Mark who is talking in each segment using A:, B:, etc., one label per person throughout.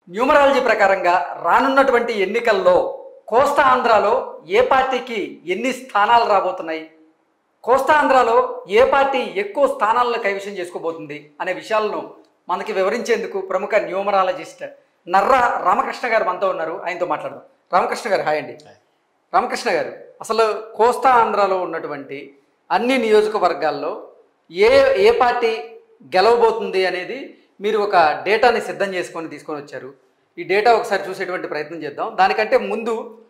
A: Numerology ప్రకారంగా రానున్నటువంటి ఎన్నికల్లో కోస్తా ఆంధ్రాలో ఏ పార్టీకి ఎన్ని స్థానాలు రాబోతున్నాయి కోస్తా ఆంధ్రాలో ఏ పార్టీ ఎక్కువ స్థానాలను కైవసం చేసుకోబోతుంది అనే విషయాలను మనకి వివరించేందుకు ప్రముఖ న్యూమరాలజిస్ట్ నర్రా రామకృష్ణ గారు మనతో ఉన్నారు ఆయనతో మాట్లాడదాం రామకృష్ణ గారు హాయ్ అండి రామకృష్ణ గారు అసలు కోస్తా ఆంధ్రాలో ఉన్నటువంటి అన్ని నియోజకవర్గాల్లో ఏ ఏ పార్టీ గెలవబోతుంది అనేది మీరు ఒక డేటాని సిద్ధం చేసుకొని తీసుకొని వచ్చారు ఈ డేటా ఒకసారి చూసేటువంటి ప్రయత్నం చేద్దాం దానికంటే ముందు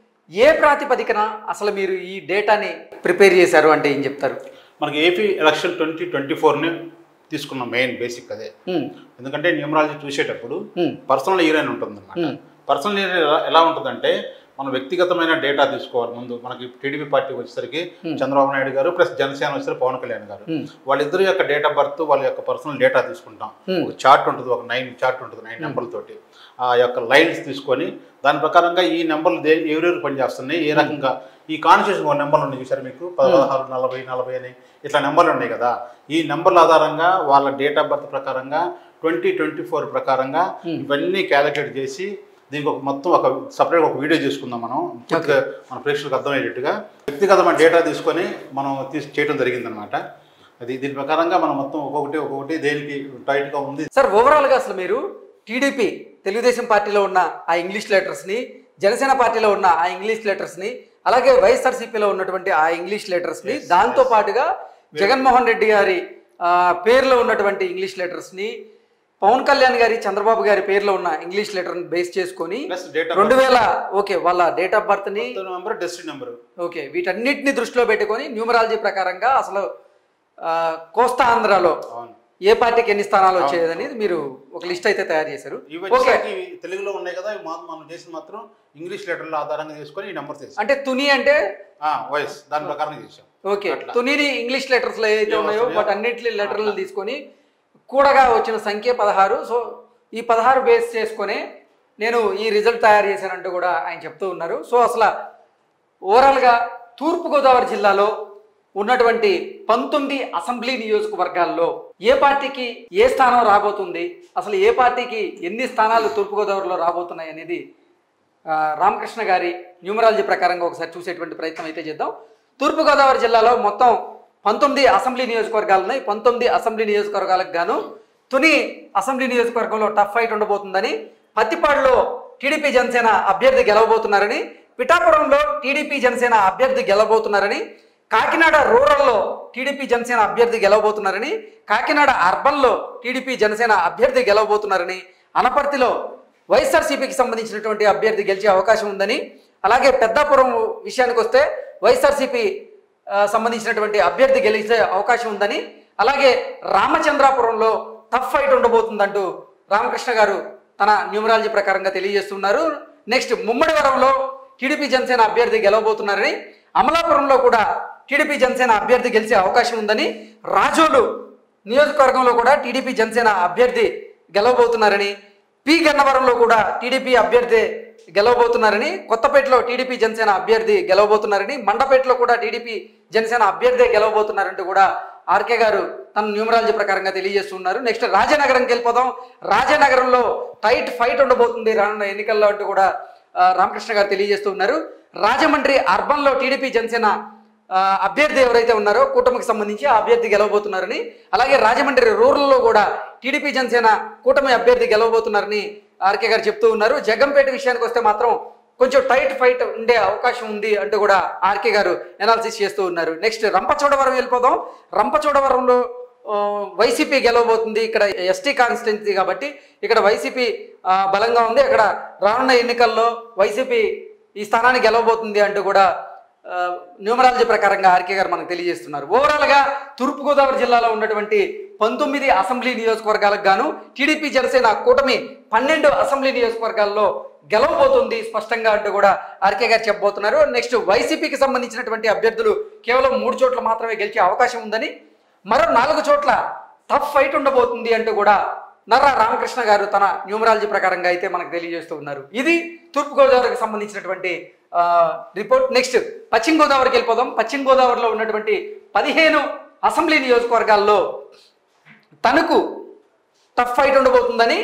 A: ఏ ప్రాతిపదికన అసలు మీరు ఈ డేటాని ప్రిపేర్ చేశారు అంటే ఏం చెప్తారు
B: మనకి ఏపీ ఎలక్షన్ ట్వంటీ ట్వంటీ ఫోర్ని తీసుకున్న మెయిన్ బేసిక్ అదే
A: ఉమ్,
B: ఎందుకంటే న్యూమరాలజీ చూసేటప్పుడు
A: ఉమ్,
B: పర్సనల్ ఇయర్ అని ఉంటుంది అనమాట
A: ఉమ్,
B: పర్సనల్ ఇయర్ ఎలా ఎలా ఉంటుందంటే మనం వ్యక్తిగతమైన డేటా తీసుకోవాలి ముందు మనకి టీడీపీ పార్టీ వచ్చేసరికి
A: Hmm.
B: చంద్రబాబు నాయుడు గారు ప్లస్ జనసేన వచ్చేసరికి పవన్ కళ్యాణ్ గారు
A: ఉమ్,
B: వాళ్ళిద్దరి యొక్క డేట్ ఆఫ్ బర్త్ వాళ్ళ యొక్క పర్సనల్ డేటా తీసుకుంటాం
A: Hmm.
B: ఒక చార్ట్ ఉంటుంది ఒక నైన్ చార్ట్ ఉంటుంది నైన్ నెంబర్లతోటి ఆ యొక్క లైన్స్ తీసుకొని దాని ప్రకారంగా ఈ నెంబర్లు దే ఎవరెవరు పనిచేస్తున్నాయి ఏ రకంగా ఈ కాన్స్టిట్యూషన్ ఒక నెంబర్లు ఉన్నాయి చూసారు మీకు పదహారు నలభై నలభై అని ఇట్లా నెంబర్లు ఉన్నాయి కదా ఈ నెంబర్ల ఆధారంగా వాళ్ళ డేట్ ఆఫ్ బర్త్ ప్రకారంగా ట్వంటీ ట్వంటీ ఫోర్ ప్రకారంగా
A: Hmm.
B: ఇవన్నీ క్యాలిక్యులేట్ చేసి దీనికి ఒక మొత్తం ఒక సపరేట్ ఒక వీడియో చేసుకుందాం మనం పూర్తిగా మన ప్రేక్షకులకు అర్థమయ్యేటట్టుగా వ్యక్తిగతమైన డేటా తీసుకొని మనం తీసి చేయడం జరిగిందనమాట అది దీని ప్రకారంగా మనం మొత్తం ఒక్కొక్కటి ఒక్కొక్కటి దేనికి టైట్గా ఉంది
A: సార్ ఓవరాల్గా అసలు మీరు టీడీపీ తెలుగుదేశం పార్టీలో ఉన్న ఆ ఇంగ్లీష్ లెటర్స్ని జనసేన పార్టీలో ఉన్న ఆ ఇంగ్లీష్ లెటర్స్ని అలాగే వైఎస్ఆర్సీపీలో ఉన్నటువంటి ఆ ఇంగ్లీష్ లెటర్స్ని
B: Yes,
A: దాంతో
B: yes.
A: పాటుగా జగన్మోహన్ రెడ్డి గారి ఆ, పేరులో ఉన్నటువంటి ఇంగ్లీష్ లెటర్స్ని పవన్ కళ్యాణ్ గారి చంద్రబాబు గారి పేరులో ఉన్న ఇంగ్లీష్ లెటర్ని బేస్ చేసుకొని
B: ప్లస్ డేట్
A: రెండు వేల ఓకే వాళ్ళ డేట్ ఆఫ్ బర్త్ని
B: నెంబర్ డెస్టిన్ నెంబర్
A: ఓకే వీటన్నిటిని దృష్టిలో పెట్టుకొని న్యూమరాలజీ ప్రకారంగా అసలు ఆ, కోస్తా ఆంధ్రాలో
B: అవును
A: ఏ పార్టీకి ఎన్ని స్థానాలు వచ్చేది అనేది మీరు ఒక లిస్ట్ అయితే తయారు చేశారు
B: ఇవి
A: ఓకే
B: వచ్చేసరికి ఇవి తెలుగులో ఉన్నాయి కదా ఇవి మా- మనం చేసిన మాత్రం ఇంగ్లీష్ లెటర్ల ఆధారంగా తీసుకొని ఈ నెంబర్ చేసాం
A: అంటే తుని అంటే
B: వాయిస్ దాని ప్రకారం చేసాం
A: ఓకే
B: అట్లా.
A: తునిని ఇంగ్లీష్ లెటర్స్ లో ఏదైతే
B: ఏం
A: ఉన్నాయో
B: వస్తున్నాయో
A: వాటి అన్నింటి లెటర్లు
B: అట్లా.
A: తీసుకొని కూడగా వచ్చిన సంఖ్య పదహారు సో ఈ పదహారు బేస్ చేసుకొని నేను ఈ రిజల్ట్ తయారు చేశానంటూ కూడా ఆయన చెప్తూ ఉన్నారు సో అసలు ఓవరాల్గా తూర్పుగోదావరి జిల్లాలో ఉన్నటువంటి పంతొమ్మిది అసెంబ్లీ నియోజకవర్గాల్లో ఏ పార్టీకి ఏ స్థానం రాబోతుంది అసలు ఏ పార్టీకి ఎన్ని స్థానాలు తూర్పుగోదావరిలో రాబోతున్నాయి అనేది ఆ, రామకృష్ణ గారి న్యూమరాలజీ ప్రకారంగా ఒకసారి చూసేటువంటి ప్రయత్నం అయితే చేద్దాం తూర్పుగోదావరి జిల్లాలో మొత్తం పంతొమ్మిది అసెంబ్లీ నియోజకవర్గాలు ఉన్నాయి పంతొమ్మిది అసెంబ్లీ నియోజకవర్గాలకు గాను తుని అసెంబ్లీ నియోజకవర్గంలో టఫ్ ఫైట్ ఉండబోతుందని పత్తిపాడులో టీడీపీ జనసేన అభ్యర్థి గెలవబోతున్నారని పిఠాపురంలో టీడీపీ జనసేన అభ్యర్థి గెలవబోతున్నారని కాకినాడ రూరల్లో టీడీపీ జనసేన అభ్యర్థి గెలవబోతున్నారని కాకినాడ అర్బన్లో టీడీపీ జనసేన అభ్యర్థి గెలవబోతున్నారని అనపర్తిలో వైఎస్ఆర్సీపీకి సంబంధించినటువంటి అభ్యర్థి గెలిచే అవకాశం ఉందని అలాగే పెద్దాపురం విషయానికి వస్తే వైఎస్ఆర్సీపీ ఆ, సంబంధించినటువంటి అభ్యర్థి గెలిచే అవకాశం ఉందని అలాగే రామచంద్రాపురంలో టఫ్ ఫైట్ ఉండబోతుందంటూ రామకృష్ణ గారు తన న్యూమరాలజీ ప్రకారంగా తెలియజేస్తున్నారు నెక్స్ట్ ముమ్మడివరంలో టీడీపీ జనసేన అభ్యర్థి గెలవబోతున్నారని అమలాపురంలో కూడా టీడీపీ జనసేన అభ్యర్థి గెలిచే అవకాశం ఉందని రాజోలు నియోజకవర్గంలో కూడా టీడీపీ జనసేన అభ్యర్థి గెలవబోతున్నారని పి గన్నవరంలో కూడా టీడీపీ అభ్యర్థి గెలవబోతున్నారని కొత్తపేటలో టీడీపీ జనసేన అభ్యర్థి గెలవబోతున్నారని మండపేటలో కూడా టీడీపీ జనసేన అభ్యర్థి గెలవబోతున్నారంటూ కూడా ఆర్కే గారు తన న్యూమరాలజీ ప్రకారంగా తెలియజేస్తున్నారు నెక్స్ట్ రాజనగరంకి వెళ్ళిపోదాం రాజనగరంలో టైట్ ఫైట్ ఉండబోతుంది రానున్న ఎన్నికల్లో అంటూ కూడా ఆ, రామకృష్ణ గారు తెలియజేస్తూ ఉన్నారు రాజమండ్రి అర్బన్లో టీడీపీ జనసేన ఆ, అభ్యర్థి ఎవరైతే ఉన్నారో కూటమికి సంబంధించి ఆ అభ్యర్థి గెలవబోతున్నారని అలాగే రాజమండ్రి రూరల్లో కూడా టీడీపీ జనసేన కూటమి అభ్యర్థి గెలవబోతున్నారని ఆర్కే గారు చెప్తూ ఉన్నారు జగంపేట విషయానికి వస్తే మాత్రం కొంచెం టైట్ ఫైట్ ఉండే అవకాశం ఉంది అంటూ కూడా ఆర్కే గారు ఎనాలిసిస్ చేస్తూ ఉన్నారు నెక్స్ట్ రంపచోడవరం వెళ్ళిపోదాం రంపచోడవరంలో ఆ, వైసీపీ గెలవబోతుంది ఇక్కడ ఎస్టీ కాన్స్టిట్యున్సీ కాబట్టి ఇక్కడ వైసీపీ ఆ, బలంగా ఉంది అక్కడ రానున్న ఎన్నికల్లో వైసీపీ ఈ స్థానాన్ని గెలవబోతుంది అంటూ కూడా ఆ, న్యూమరాలజీ ప్రకారంగా ఆర్కే గారు మనకు తెలియజేస్తున్నారు ఓవరాల్గా తూర్పుగోదావరి జిల్లాలో ఉన్నటువంటి పంతొమ్మిది అసెంబ్లీ నియోజకవర్గాలకు గాను టీడీపీ జనసేన కూటమి పన్నెండు అసెంబ్లీ నియోజకవర్గాల్లో గెలవబోతుంది స్పష్టంగా అంటూ కూడా ఆర్కే గారు చెప్పబోతున్నారు నెక్స్ట్ వైసీపీకి సంబంధించినటువంటి అభ్యర్థులు కేవలం మూడు చోట్ల మాత్రమే గెలిచే అవకాశం ఉందని మరో నాలుగు చోట్ల టఫ్ ఫైట్ ఉండబోతుంది అంటూ కూడా నర్రా రామకృష్ణ గారు తన న్యూమరాలజీ ప్రకారంగా అయితే మనకు తెలియజేస్తూ ఉన్నారు ఇది తూర్పుగోదావరికి సంబంధించినటువంటి ఆ, రిపోర్ట్ నెక్స్ట్ పశ్చిమ గోదావరికి వెళ్ళిపోదాం పశ్చిమ గోదావరిలో ఉన్నటువంటి పదిహేను అసెంబ్లీ నియోజకవర్గాల్లో తనకు టఫ్ ఫైట్ ఉండబోతుందని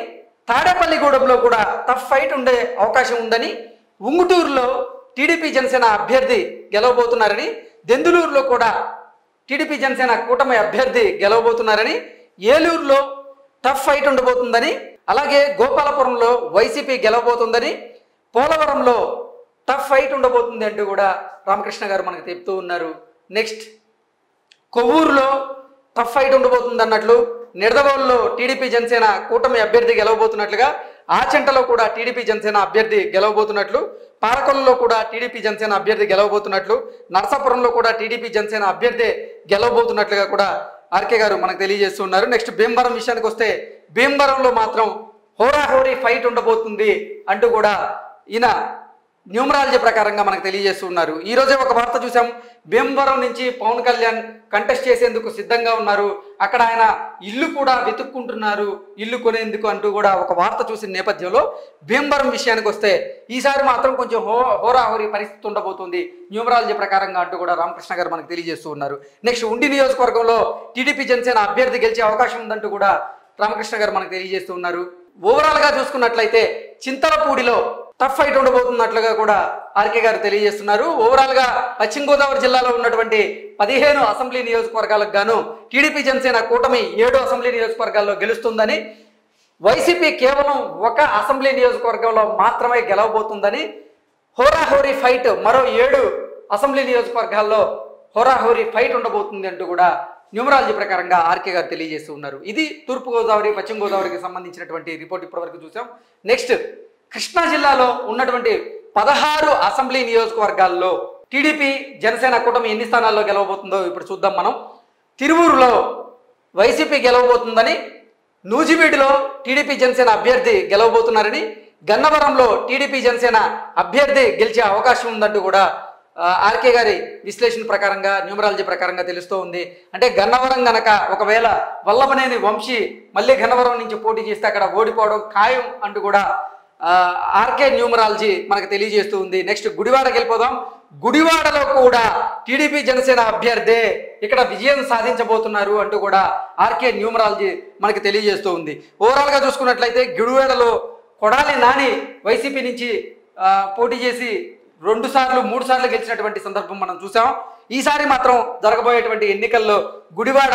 A: తాడేపల్లిగూడెంలో కూడా టఫ్ ఫైట్ ఉండే అవకాశం ఉందని ఉంగుటూరులో టీడీపీ జనసేన అభ్యర్థి గెలవబోతున్నారని దెందులూరులో కూడా టీడీపీ జనసేన కూటమి అభ్యర్థి గెలవబోతున్నారని ఏలూరులో టఫ్ ఫైట్ ఉండబోతుందని అలాగే గోపాలపురంలో వైసీపీ గెలవబోతుందని పోలవరంలో టఫ్ ఫైట్ ఉండబోతుంది అంటూ కూడా రామకృష్ణ గారు మనకు చెప్తూ ఉన్నారు నెక్స్ట్ కొవ్వూరులో టఫ్ ఫైట్ ఉండబోతుంది అన్నట్లు నిడదవోలులో టీడీపీ జనసేన కూటమి అభ్యర్థి గెలవబోతున్నట్లుగా ఆచెంటలో కూడా టీడీపీ జనసేన అభ్యర్థి గెలవబోతున్నట్లు పాలకొల్లులో కూడా టీడీపీ జనసేన అభ్యర్థి గెలవబోతున్నట్లు నరసాపురంలో కూడా టీడీపీ జనసేన అభ్యర్థి గెలవబోతున్నట్లుగా కూడా ఆర్కే గారు మనకు తెలియజేస్తున్నారు నెక్స్ట్ భీమవరం విషయానికి వస్తే భీమవరంలో మాత్రం హోరాహోరీ ఫైట్ ఉండబోతుంది అంటూ కూడా ఈయన న్యూమరాలజీ ప్రకారంగా మనకు తెలియజేస్తున్నారు ఈ రోజే ఒక వార్త చూసాం భీమవరం నుంచి పవన్ కళ్యాణ్ కంటెస్ట్ చేసేందుకు సిద్ధంగా ఉన్నారు అక్కడ ఆయన ఇల్లు కూడా వెతుక్కుంటున్నారు ఇల్లు కొనేందుకు అంటూ కూడా ఒక వార్త చూసిన నేపథ్యంలో భీమవరం విషయానికి వస్తే ఈసారి మాత్రం కొంచెం హో హోరాహోరీ పరిస్థితి ఉండబోతుంది న్యూమరాలజీ ప్రకారంగా అంటూ కూడా రామకృష్ణ గారు మనకు తెలియజేస్తూ ఉన్నారు నెక్స్ట్ ఉండి నియోజకవర్గంలో టీడీపీ జనసేన అభ్యర్థి గెలిచే అవకాశం ఉందంటూ కూడా రామకృష్ణ గారు మనకు తెలియజేస్తూ ఉన్నారు ఓవరాల్ గా చూసుకున్నట్లయితే చింతలపూడిలో టఫ్ ఫైట్ ఉండబోతున్నట్లుగా కూడా ఆర్కే గారు తెలియజేస్తున్నారు ఓవరాల్ గా పశ్చిమ గోదావరి జిల్లాలో ఉన్నటువంటి పదిహేను అసెంబ్లీ నియోజకవర్గాలకు గాను టీడీపీ జనసేన కూటమి ఏడు అసెంబ్లీ నియోజకవర్గాల్లో గెలుస్తుందని వైసీపీ కేవలం ఒక అసెంబ్లీ నియోజకవర్గంలో మాత్రమే గెలవబోతుందని హోరాహోరీ ఫైట్ మరో ఏడు అసెంబ్లీ నియోజకవర్గాల్లో హోరాహోరీ ఫైట్ ఉండబోతుంది అంటూ కూడా న్యూమరాలజీ ప్రకారంగా ఆర్కే గారు తెలియజేస్తూ ఉన్నారు ఇది తూర్పు గోదావరి పశ్చిమ గోదావరికి సంబంధించినటువంటి రిపోర్ట్ ఇప్పటివరకు చూసాం నెక్స్ట్ కృష్ణా జిల్లాలో ఉన్నటువంటి పదహారు అసెంబ్లీ నియోజకవర్గాల్లో టీడీపీ జనసేన కూటమి ఎన్ని స్థానాల్లో గెలవబోతుందో ఇప్పుడు చూద్దాం మనం తిరువూరులో వైసీపీ గెలవబోతుందని నూజివీడులో టీడీపీ జనసేన అభ్యర్థి గెలవబోతున్నారని గన్నవరంలో టీడీపీ జనసేన అభ్యర్థి గెలిచే అవకాశం ఉందంటూ కూడా ఆ, ఆర్కే గారి విశ్లేషణ ప్రకారంగా న్యూమరాలజీ ప్రకారంగా తెలుస్తూ ఉంది అంటే గన్నవరం గనక ఒకవేళ వల్లభనేని వంశీ మళ్ళీ గన్నవరం నుంచి పోటీ చేస్తే అక్కడ ఓడిపోవడం ఖాయం అంటూ కూడా ఆ, ఆర్కే న్యూమరాలజీ మనకు తెలియజేస్తూ ఉంది నెక్స్ట్ గుడివాడకి వెళ్ళిపోదాం గుడివాడలో కూడా టీడీపీ జనసేన అభ్యర్థే ఇక్కడ విజయం సాధించబోతున్నారు అంటూ కూడా ఆర్కే న్యూమరాలజీ మనకు తెలియజేస్తూ ఉంది ఓవరాల్ గా చూసుకున్నట్లయితే గుడివాడలో కొడాలి నాని వైసీపీ నుంచి ఆ, పోటీ చేసి రెండు సార్లు మూడు సార్లు గెలిచినటువంటి సందర్భం మనం చూసాం ఈసారి మాత్రం జరగబోయేటువంటి ఎన్నికల్లో గుడివాడ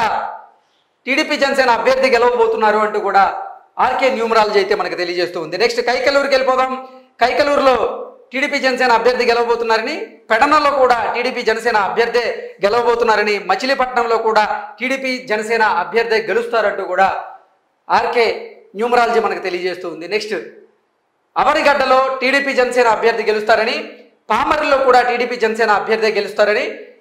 A: టీడీపీ జనసేన అభ్యర్థి గెలవబోతున్నారు అంటూ కూడా ఆర్కే న్యూమరాలజీ అయితే మనకు తెలియజేస్తూ ఉంది నెక్స్ట్ కైకలూరుకి వెళ్ళిపోదాం కైకలూరులో టీడీపీ జనసేన అభ్యర్థి గెలవబోతున్నారని పెడనలో కూడా టీడీపీ జనసేన అభ్యర్థి గెలవబోతున్నారని మచిలీపట్నంలో కూడా టీడీపీ జనసేన అభ్యర్థి గెలుస్తారంటూ కూడా ఆర్కే న్యూమరాలజీ మనకు తెలియజేస్తూ ఉంది నెక్స్ట్ అవరిగడ్డలో టీడీపీ జనసేన అభ్యర్థి గెలుస్తారని పామరిలో కూడా టీడీపీ జనసేన అభ్యర్థి గెలుస్తారని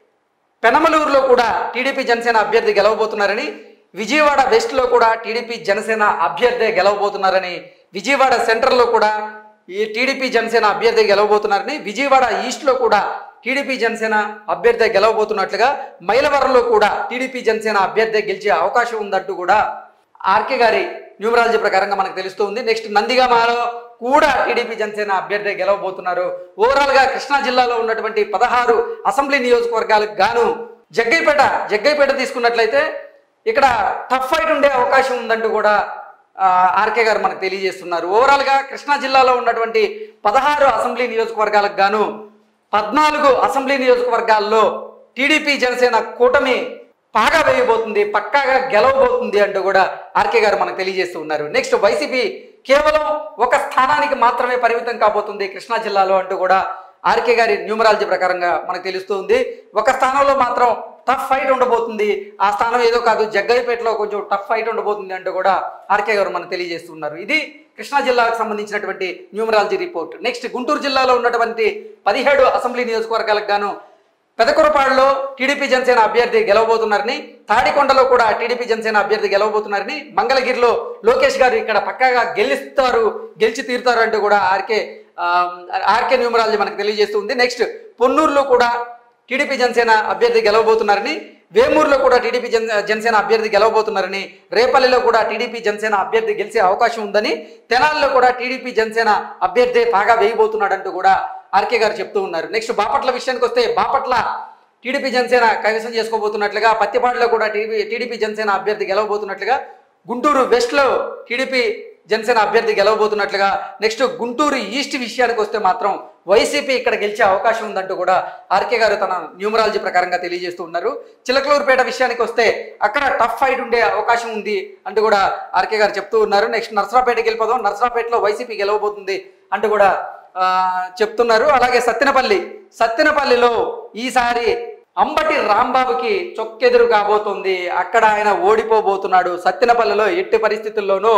A: పెనమలూరులో కూడా టీడీపీ జనసేన అభ్యర్థి గెలవబోతున్నారని విజయవాడ వెస్ట్లో కూడా టీడీపీ జనసేన అభ్యర్థి గెలవబోతున్నారని విజయవాడ సెంట్రల్లో కూడా ఈ టీడీపీ జనసేన అభ్యర్థి గెలవబోతున్నారని విజయవాడ ఈస్ట్లో కూడా టీడీపీ జనసేన అభ్యర్థి గెలవబోతున్నట్లుగా మైలవరంలో కూడా టీడీపీ జనసేన అభ్యర్థి గెలిచే అవకాశం ఉందంటూ కూడా ఆర్కే గారి న్యూమరాలజీ ప్రకారంగా మనకు తెలుస్తూ ఉంది నెక్స్ట్ నందిగామలో కూడా టీడీపీ జనసేన అభ్యర్థి గెలవబోతున్నారు ఓవరాల్ గా కృష్ణా జిల్లాలో ఉన్నటువంటి పదహారు అసెంబ్లీ నియోజకవర్గాలకు గాను జగ్గైపేట జగ్గైపేట తీసుకున్నట్లయితే ఇక్కడ టఫ్ ఫైట్ ఉండే అవకాశం ఉందంటూ కూడా ఆ, ఆర్కే గారు మనకు తెలియజేస్తున్నారు ఓవరాల్ గా కృష్ణా జిల్లాలో ఉన్నటువంటి పదహారు అసెంబ్లీ నియోజకవర్గాలకు గాను పద్నాలుగు అసెంబ్లీ నియోజకవర్గాల్లో టీడీపీ జనసేన కూటమి పాగా వేయబోతుంది పక్కాగా గెలవబోతుంది అంటూ కూడా ఆర్కే గారు మనకు తెలియజేస్తూ ఉన్నారు నెక్స్ట్ వైసీపీ కేవలం ఒక స్థానానికి మాత్రమే పరిమితం కాబోతుంది కృష్ణా జిల్లాలో అంటూ కూడా ఆర్కే గారి న్యూమరాలజీ ప్రకారంగా మనకు తెలుస్తూ ఉంది ఒక స్థానంలో మాత్రం టఫ్ ఫైట్ ఉండబోతుంది ఆ స్థానం ఏదో కాదు జగ్గైపేటలో కొంచెం టఫ్ ఫైట్ ఉండబోతుంది అంటూ కూడా ఆర్కే గారు మనకు తెలియజేస్తున్నారు ఇది కృష్ణా జిల్లాకు సంబంధించినటువంటి న్యూమరాలజీ రిపోర్ట్ నెక్స్ట్ గుంటూరు జిల్లాలో ఉన్నటువంటి పదిహేడు అసెంబ్లీ నియోజకవర్గాలకు గాను పెదకురపాడులో టీడీపీ జనసేన అభ్యర్థి గెలవబోతున్నారని తాడికొండలో కూడా టీడీపీ జనసేన అభ్యర్థి గెలవబోతున్నారని మంగళగిరిలో లోకేష్ గారు ఇక్కడ పక్కాగా గెలుస్తారు గెలిచి తీరుతారు అంటూ కూడా ఆర్కే ఆ, ఆర్కే న్యూమరాలజీ మనకు తెలియజేస్తుంది నెక్స్ట్ పొన్నూరులో కూడా టీడీపీ జనసేన అభ్యర్థి గెలవబోతున్నారని వేమూరులో కూడా టీడీపీ జన జనసేన అభ్యర్థి గెలవబోతున్నారని రేపల్లిలో కూడా టీడీపీ జనసేన అభ్యర్థి గెలిచే అవకాశం ఉందని తెనాలిలో కూడా టీడీపీ జనసేన అభ్యర్థి బాగా వేయబోతున్నాడంటూ కూడా ఆర్కే గారు చెప్తూ ఉన్నారు నెక్స్ట్ బాపట్ల విషయానికి వస్తే బాపట్ల టీడీపీ జనసేన కైవసం చేసుకోబోతున్నట్లుగా పత్తిపాడులో కూడా టీడీపీ టీడీపీ జనసేన అభ్యర్థి గెలవబోతున్నట్లుగా గుంటూరు వెస్ట్లో టీడీపీ జనసేన అభ్యర్థి గెలవబోతున్నట్లుగా నెక్స్ట్ గుంటూరు ఈస్ట్ విషయానికి వస్తే మాత్రం వైసీపీ ఇక్కడ గెలిచే అవకాశం ఉందంటూ కూడా ఆర్కే గారు తన న్యూమరాలజీ ప్రకారంగా తెలియజేస్తూ ఉన్నారు చిలకలూరుపేట విషయానికి వస్తే అక్కడ టఫ్ ఫైట్ ఉండే అవకాశం ఉంది అంటూ కూడా ఆర్కే గారు చెప్తూ ఉన్నారు నెక్స్ట్ నర్సరాపేటకి వెళ్ళిపోదాం నర్సరాపేటలో వైసీపీ గెలవబోతుంది అంటూ కూడా ఆ, చెప్తున్నారు అలాగే సత్తెనపల్లి సత్తెనపల్లిలో ఈసారి అంబటి రాంబాబుకి చొక్కెదురు కాబోతుంది అక్కడ ఆయన ఓడిపోబోతున్నాడు సత్తెనపల్లిలో ఎట్టి పరిస్థితుల్లోనూ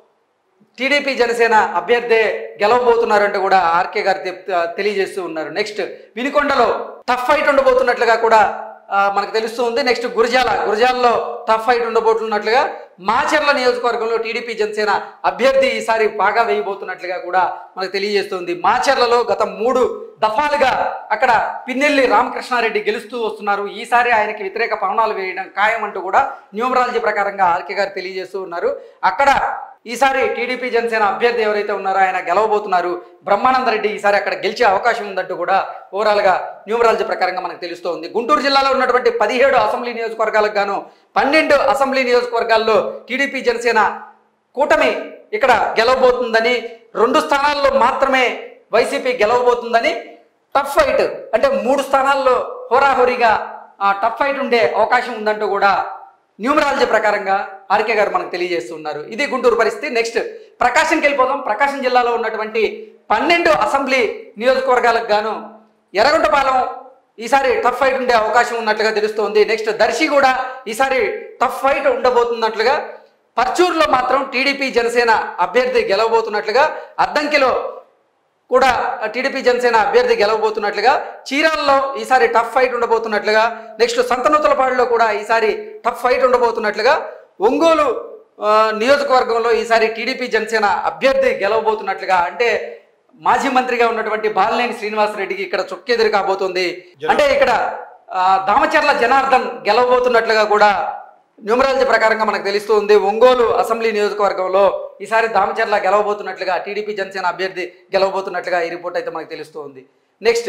A: టీడీపీ జనసేన అభ్యర్థే గెలవబోతున్నారంటూ కూడా ఆర్కే గారు తెప్- తెలియజేస్తూ ఉన్నారు నెక్స్ట్ వినుకొండలో టఫ్ ఫైట్ ఉండబోతున్నట్లుగా కూడా ఆ, మనకు తెలుస్తూ ఉంది నెక్స్ట్ గురజాల గురజాలలో టఫ్ ఫైట్ ఉండబోతున్నట్లుగా మాచర్ల నియోజకవర్గంలో టీడీపీ జనసేన అభ్యర్థి ఈసారి బాగా వేయబోతున్నట్లుగా కూడా మనకు తెలియజేస్తుంది మాచర్లలో గత మూడు దఫాలుగా అక్కడ పిన్నెల్లి రామకృష్ణారెడ్డి గెలుస్తూ వస్తున్నారు ఈసారి ఆయనకి వ్యతిరేక పవనాలు వేయడం ఖాయం అంటూ కూడా న్యూమరాలజీ ప్రకారంగా ఆర్కే గారు తెలియజేస్తూ ఉన్నారు అక్కడ ఈసారి టీడీపీ జనసేన అభ్యర్థి ఎవరైతే ఉన్నారో ఆయన గెలవబోతున్నారు బ్రహ్మానంద రెడ్డి ఈసారి అక్కడ గెలిచే అవకాశం ఉందంటూ కూడా ఓవరాల్ గా న్యూమరాలజీ ప్రకారంగా మనకు తెలుస్తోంది గుంటూరు జిల్లాలో ఉన్నటువంటి పదిహేడు అసెంబ్లీ నియోజకవర్గాలకు గాను పన్నెండు అసెంబ్లీ నియోజకవర్గాల్లో టీడీపీ జనసేన కూటమి ఇక్కడ గెలవబోతుందని రెండు స్థానాల్లో మాత్రమే వైసీపీ గెలవబోతుందని టఫ్ ఫైట్ అంటే మూడు స్థానాల్లో హోరాహోరీగా ఆ, టఫ్ ఫైట్ ఉండే అవకాశం ఉందంటూ కూడా న్యూమరాలజీ ప్రకారంగా ఆర్కే గారు మనకు తెలియజేస్తున్నారు ఇది గుంటూరు పరిస్థితి నెక్స్ట్ ప్రకాశంకి వెళ్ళిపోదాం ప్రకాశం జిల్లాలో ఉన్నటువంటి పన్నెండు అసెంబ్లీ నియోజకవర్గాలకు గాను ఎర్రగుంటపాలెం ఈసారి టఫ్ ఫైట్ ఉండే అవకాశం ఉన్నట్లుగా తెలుస్తోంది నెక్స్ట్ దర్శి కూడా ఈసారి టఫ్ ఫైట్ ఉండబోతున్నట్లుగా పర్చూరులో మాత్రం టీడీపీ జనసేన అభ్యర్థి గెలవబోతున్నట్లుగా అద్దంకిలో కూడా టీడీపీ జనసేన అభ్యర్థి గెలవబోతున్నట్లుగా చీరాల్లో ఈసారి టఫ్ ఫైట్ ఉండబోతున్నట్లుగా నెక్స్ట్ సంతనూతలపాడులో కూడా ఈసారి టఫ్ ఫైట్ ఉండబోతున్నట్లుగా ఒంగోలు ఆ, నియోజకవర్గంలో ఈసారి టీడీపీ జనసేన అభ్యర్థి గెలవబోతున్నట్లుగా అంటే మాజీ మంత్రిగా ఉన్నటువంటి బాలినేని శ్రీనివాసరెడ్డికి ఇక్కడ చొక్కెదురు కాబోతుంది అంటే ఇక్కడ ఆ, దామచర్ల జనార్దన్ గెలవబోతున్నట్లుగా కూడా న్యూమరాలజీ ప్రకారంగా మనకు తెలుస్తూ ఉంది ఒంగోలు అసెంబ్లీ నియోజకవర్గంలో ఈసారి దామచర్ల గెలవబోతున్నట్లుగా టీడీపీ జనసేన అభ్యర్థి గెలవబోతున్నట్లుగా ఈ రిపోర్ట్ అయితే మనకు తెలుస్తూ ఉంది నెక్స్ట్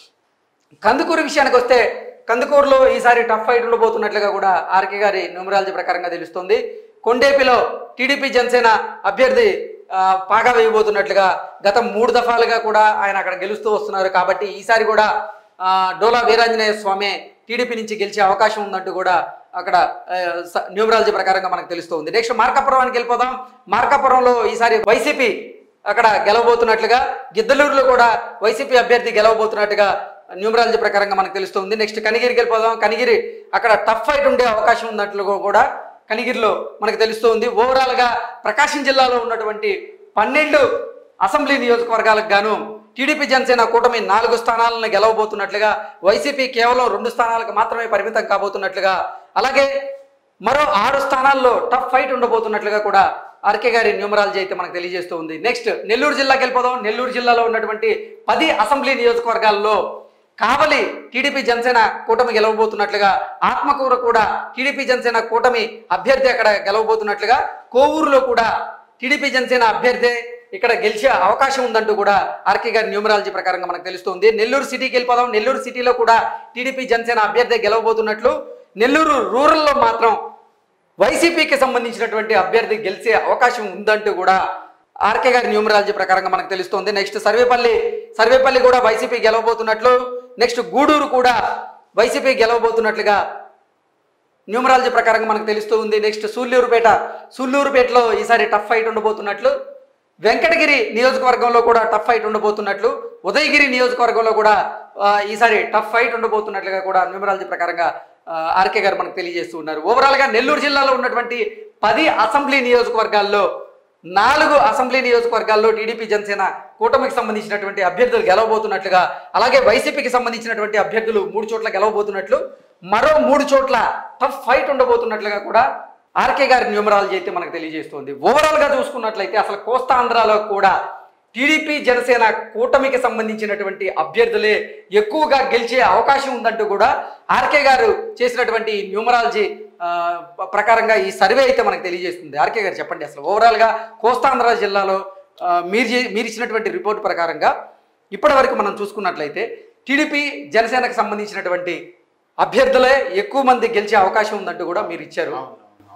A: కందుకూరు విషయానికి వస్తే కందుకూరులో ఈసారి టఫ్ ఫైట్ ఉండబోతున్నట్లుగా కూడా ఆర్కే గారి న్యూమరాలజీ ప్రకారంగా తెలుస్తుంది కొండేపిలో టీడీపీ జనసేన అభ్యర్థి ఆ, పాగా వేయబోతున్నట్లుగా గత మూడు దఫాలుగా కూడా ఆయన అక్కడ గెలుస్తూ వస్తున్నారు కాబట్టి ఈసారి కూడా ఆ, డోలా వీరాంజనేయ స్వామి టీడీపీ నుంచి గెలిచే అవకాశం ఉందంటూ కూడా అక్కడ ఆ, స- న్యూమరాలజీ ప్రకారంగా మనకు తెలుస్తుంది నెక్స్ట్ మార్కాపురానికి వెళ్ళిపోదాం మార్కాపురంలో ఈసారి వైసీపీ అక్కడ గెలవబోతున్నట్లుగా గిద్దలూరులో కూడా వైసీపీ అభ్యర్థి గెలవబోతున్నట్టుగా న్యూమరాలజీ ప్రకారంగా మనకు తెలుస్తుంది నెక్స్ట్ కనిగిరికి వెళ్ళిపోదాం కనిగిరి అక్కడ టఫ్ ఫైట్ ఉండే అవకాశం ఉన్నట్లు కూడా కనిగిరిలో మనకు తెలుస్తుంది ఓవరాల్ గా ప్రకాశం జిల్లాలో ఉన్నటువంటి పన్నెండు అసెంబ్లీ నియోజకవర్గాలకు గాను టీడీపీ జనసేన కూటమి నాలుగు స్థానాలను గెలవబోతున్నట్లుగా వైసీపీ కేవలం రెండు స్థానాలకు మాత్రమే పరిమితం కాబోతున్నట్లుగా అలాగే మరో ఆరు స్థానాల్లో టఫ్ ఫైట్ ఉండబోతున్నట్లుగా కూడా ఆర్కే గారి న్యూమరాలజీ అయితే మనకు తెలియజేస్తూ ఉంది నెక్స్ట్ నెల్లూరు జిల్లాకి వెళ్ళిపోదాం నెల్లూరు జిల్లాలో ఉన్నటువంటి పది అసెంబ్లీ నియోజకవర్గాల్లో కావలి టీడీపీ జనసేన కూటమి గెలవబోతున్నట్లుగా ఆత్మకూర కూడా టీడీపీ జనసేన కూటమి అభ్యర్థి అక్కడ గెలవబోతున్నట్లుగా కోవూరులో కూడా టీడీపీ జనసేన అభ్యర్థి ఇక్కడ గెలిచే అవకాశం ఉందంటూ కూడా ఆర్కే గారి న్యూమరాలజీ ప్రకారంగా మనకు తెలుస్తుంది నెల్లూరు సిటీకి వెళ్ళిపోదాం నెల్లూరు సిటీలో కూడా టీడీపీ జనసేన అభ్యర్థి గెలవబోతున్నట్లు నెల్లూరు రూరల్లో మాత్రం వైసీపీకి సంబంధించినటువంటి అభ్యర్థి గెలిచే అవకాశం ఉందంటూ కూడా ఆర్కే గారి న్యూమరాలజీ ప్రకారంగా మనకు తెలుస్తోంది నెక్స్ట్ సర్వేపల్లి సర్వేపల్లి కూడా వైసీపీ గెలవబోతున్నట్లు నెక్స్ట్ గూడూరు కూడా వైసీపీ గెలవబోతున్నట్లుగా న్యూమరాలజీ ప్రకారంగా మనకు తెలుస్తూ ఉంది నెక్స్ట్ సూళ్ళూరుపేట సూళ్ళూరుపేటలో ఈసారి టఫ్ ఫైట్ ఉండబోతున్నట్లు వెంకటగిరి నియోజకవర్గంలో కూడా టఫ్ ఫైట్ ఉండబోతున్నట్లు ఉదయగిరి నియోజకవర్గంలో కూడా ఆ, ఈసారి టఫ్ ఫైట్ ఉండబోతున్నట్లుగా కూడా న్యూమరాలజీ ప్రకారంగా ఆ, ఆర్కే గారు మనకు తెలియజేస్తూ ఉన్నారు ఓవరాల్ గా నెల్లూరు జిల్లాలో ఉన్నటువంటి పది అసెంబ్లీ నియోజకవర్గాల్లో నాలుగు అసెంబ్లీ నియోజకవర్గాల్లో టీడీపీ జనసేన కూటమికి సంబంధించినటువంటి అభ్యర్థులు గెలవబోతున్నట్లుగా అలాగే వైసీపీకి సంబంధించినటువంటి అభ్యర్థులు మూడు చోట్ల గెలవబోతున్నట్లు మరో మూడు చోట్ల టఫ్ ఫైట్ ఉండబోతున్నట్లుగా కూడా ఆర్కే గారి న్యూమరాలజీ అయితే మనకు తెలియజేస్తుంది ఓవరాల్ గా చూసుకున్నట్లయితే అసలు కోస్తాంధ్రలో కూడా టీడీపీ జనసేన కూటమికి సంబంధించినటువంటి అభ్యర్థులే ఎక్కువగా గెలిచే అవకాశం ఉందంటూ కూడా ఆర్కే గారు చేసినటువంటి న్యూమరాలజీ ఆ, ప- ప్రకారంగా ఈ సర్వే అయితే మనకు తెలియజేస్తుంది ఆర్కే గారు చెప్పండి అసలు ఓవరాల్ గా కోస్తాంధ్ర జిల్లాలో ఆ, మీరు చే- మీరు ఇచ్చినటువంటి రిపోర్ట్ ప్రకారంగా ఇప్పటి వరకు మనం చూసుకున్నట్లయితే టీడీపీ జనసేనకు సంబంధించినటువంటి అభ్యర్థులే ఎక్కువ మంది గెలిచే అవకాశం ఉందంటూ కూడా మీరు ఇచ్చారు
B: అవును, అవును, అవును.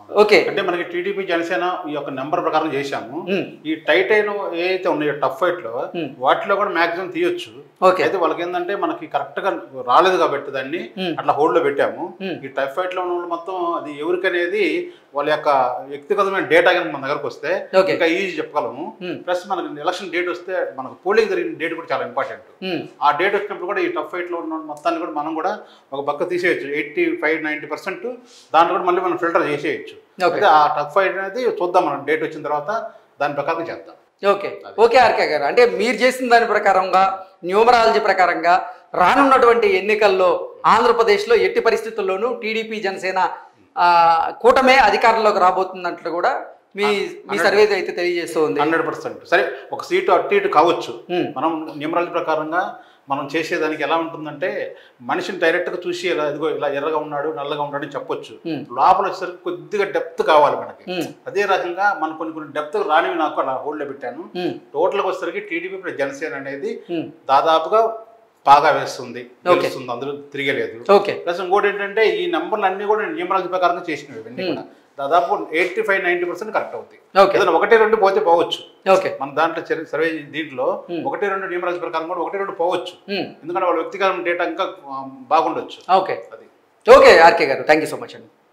A: ఓకే
B: అంటే మనకి టీడీపీ జనసేన ఈ యొక్క నెంబర్ ప్రకారం చేశాము
A: ఉమ్,
B: ఈ టైట్ అయిన ఏదైతే ఉన్నాయో టఫ్ ఫైట్ లో
A: Hmm.
B: వాటిలో కూడా మాక్సిమం తీయొచ్చు
A: ఓకే
B: అయితే వాళ్ళకి ఏంటంటే మనకి కరెక్ట్ గా రాలేదు కాబట్టి దాన్ని
A: Hmm.
B: అట్లా హోల్డ్ లో పెట్టాము
A: Hmm.
B: ఈ టఫ్ ఫైట్ లో ఉన్న వాళ్ళు మొత్తం అది ఎవరికనేది వాళ్ళ యొక్క వ్యక్తిగతమైన డేటా కనుక మన దగ్గరకు వస్తే
A: ఓకే
B: ఇంకా ఈజీ చెప్పగలము
A: Hmm.
B: ప్లస్ మనకి ఎలక్షన్ డేట్ వస్తే మనకు పోలింగ్ జరిగిన డేట్ కూడా చాలా ఇంపార్టెంట్
A: ఉమ్,
B: ఆ డేట్ వచ్చినప్పుడు కూడా ఈ టఫ్ ఫైట్ లో ఉన్న మొత్తాన్ని కూడా మనం కూడా ఒక పక్క తీసేయచ్చు ఎయిటీ ఫైవ్ నైన్టీ పర్సెంట్ దాంట్లో కూడా మళ్ళీ మనం ఫిల్టర్ చేసేయచ్చు
A: ఓకే
B: అయితే ఆ టఫ్ ఫైట్ అనేది చూద్దాం మనం డేట్ వచ్చిన తర్వాత దాని ప్రకారం చేద్దాం
A: ఓకే ఓకే ఆర్కే గారు అంటే మీరు చేసిన దాని ప్రకారంగా న్యూమరాలజీ ప్రకారంగా రానున్నటువంటి ఎన్నికల్లో ఆంధ్రప్రదేశ్లో ఎట్టి పరిస్థితుల్లోనూ టీడీపీ జనసేన ఆ, కూటమే అధికారంలోకి రాబోతున్నట్లు కూడా మీ మీ సర్వే అయితే తెలియజేస్తూ ఉంది
B: హండ్రెడ్ పర్సెంట్ సరే ఒక సీటు అటు ఇటు కావచ్చు
A: ఉమ్,
B: మనం న్యూమరాలజీ ప్రకారంగా మనం చేసేదానికి ఎలా ఉంటుందంటే మనిషిని డైరెక్ట్గా చూసి ఇలా ఇదిగో ఇలా ఎర్రగా ఉన్నాడు నల్లగా ఉన్నాడు అని చెప్పొచ్చు
A: ఉమ్,
B: లోపల వచ్చేసరికి కొద్దిగా డెప్త్ కావాలి మనకి
A: ఉమ్,
B: అదే రకంగా మనం కొన్ని కొన్ని డెప్త్ రానివి నాకు అలా హోల్డ్లో పెట్టాను
A: ఉమ్,
B: టోటల్గా వచ్చేసరికి టీడీపీ ప్లస్ జనసేన అనేది
A: ఉమ్.
B: దాదాపుగా బాగా వేస్తుంది
A: Okay.
B: గెలుస్తుంది అందులో తిరగలేదు
A: ఓకే
B: ప్లస్ ఇంకోటి ఏంటంటే ఈ నెంబర్లు అన్ని కూడా న్యూమరాలజీ ప్రకారంగా చేసినవి ఇవన్నీ కూడా దాదాపు eighty five ninety percent correct అవుతాయి
A: ఓకే
B: ఏదైనా ఒకటి రెండు పోతే పోవచ్చు
A: ఓకే
B: మన దాంట్లో చరి- సర్వే దీంట్లో
A: Hmm.
B: ఒకటి రెండు న్యూమరాలజీ ప్రకారం కూడా ఒకటి రెండు పోవచ్చు
A: ఉమ్,
B: ఎందుకంటే వాళ్ళ వ్యక్తిగత డేటా ఇంకా ఆ, బాగుండొచ్చు
A: ఓకే
B: అది
A: okay RK garu thank you so much అండి